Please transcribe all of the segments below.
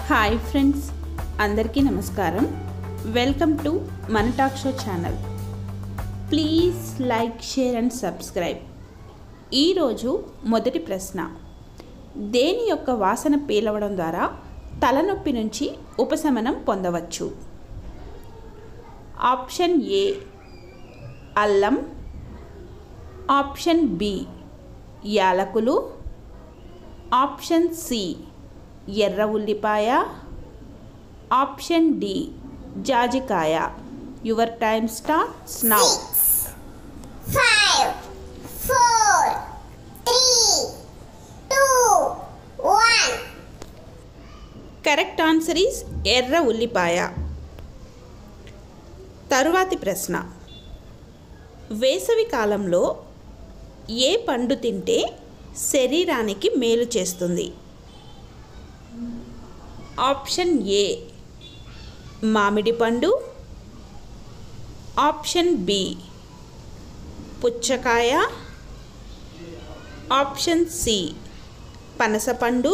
Hi friends అందరికీ నమస్కారం welcome to మన talk show channel please like share and subscribe ఈరోజు మొదటి ప్రశ్న దేని యొక్క వాసన పీలవడం ద్వారా తలనొప్పి నుంచి ఉపశమనం పొందవచ్చు ఆప్షన్ ఏ అల్లం ఆప్షన్ బి యాలకులు ఆప్షన్ సి ఎర్ర ఉల్లిపాయ ఆప్షన్ డి జాజికాయ your time starts now five, four, three, two, one. Correct answer is ఎర్ర ఉల్లిపాయ తరువాతి ప్రశ్న వేసవి కాలంలో ఏ పండు తింటే శరీరానికి మేలు చేస్తుంది ఆప్షన్ ఏ మామిడి పండు ఆప్షన్ బి పుచ్చకాయ ఆప్షన్ సి పనసపండు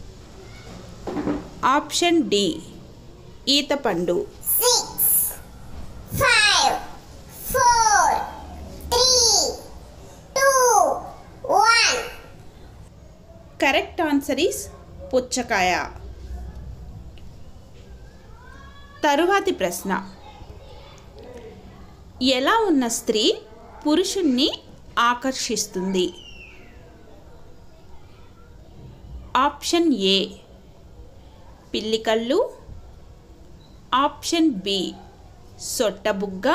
ఆప్షన్ డి ఈతపండు Six, five, four, three, two, one. Correct answer is పుచ్చకాయ తరువాతి ప్రశ్న ఎలా ఉన్న స్త్రీ పురుషుణ్ణి ఆకర్షిస్తుంది ఆప్షన్ ఏ పిల్లి కళ్ళు ఆప్షన్ బి సొట్టబుగ్గ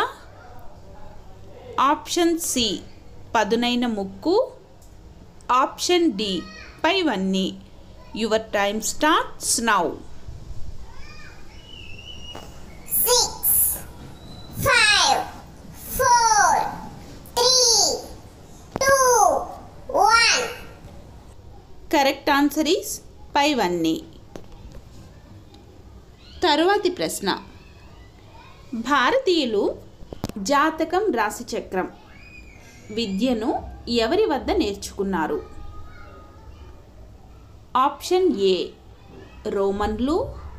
ఆప్షన్ సి పదునైన ముక్కు ఆప్షన్ డి పైవన్నీ your time starts now Six, five, four, three, two, one. Correct answer is పైవన్నీ తరువాతి ప్రశ్న భారతీయులు జాతకం రాశిచక్రం విద్యను ఎవరి వద్ద నేర్చుకున్నారు ఆప్షన్ ఏ రోమన్లు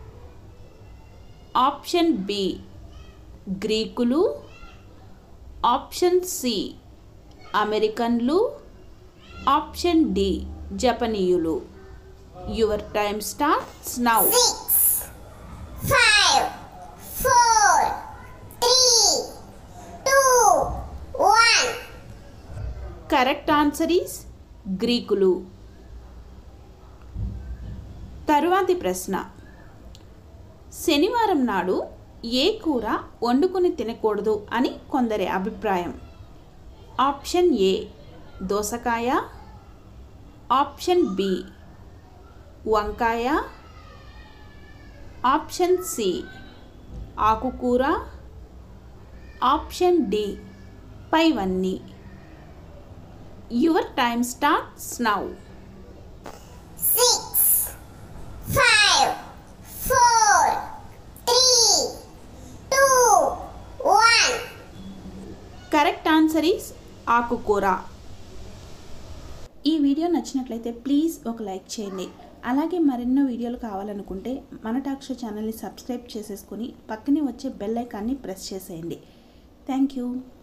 ఆప్షన్ బి గ్రీకులు ఆప్షన్ సి అమెరికన్లు ఆప్షన్ డి జపనీయులు your time starts now Six, five, four, three, two, one. Correct answer is గ్రీకులు తరువాతి ప్రశ్న శనివారం నాడు ఏ కూర వండుకొని తినకూడదు అని కొందరి అభిప్రాయం ఆప్షన్ ఏ దోసకాయ ఆప్షన్ బి వంకాయ ఆప్షన్ సి ఆకుకూర ఆప్షన్ డి పైవన్నీ your time starts now Six, five, four, three, two, one. Correct answer is ఆకుకూర ఈ వీడియో నచ్చినట్లయితే ప్లీజ్ ఒక లైక్ చేయండి అలాగే మరెన్నో వీడియోలు కావాలనుకుంటే మన టాక్ షో ఛానల్ని సబ్స్క్రైబ్ చేసేసుకొని పక్కనే వచ్చే బెల్ ఐకాన్ని ప్రెస్ చేసేయండి థ్యాంక్ యూ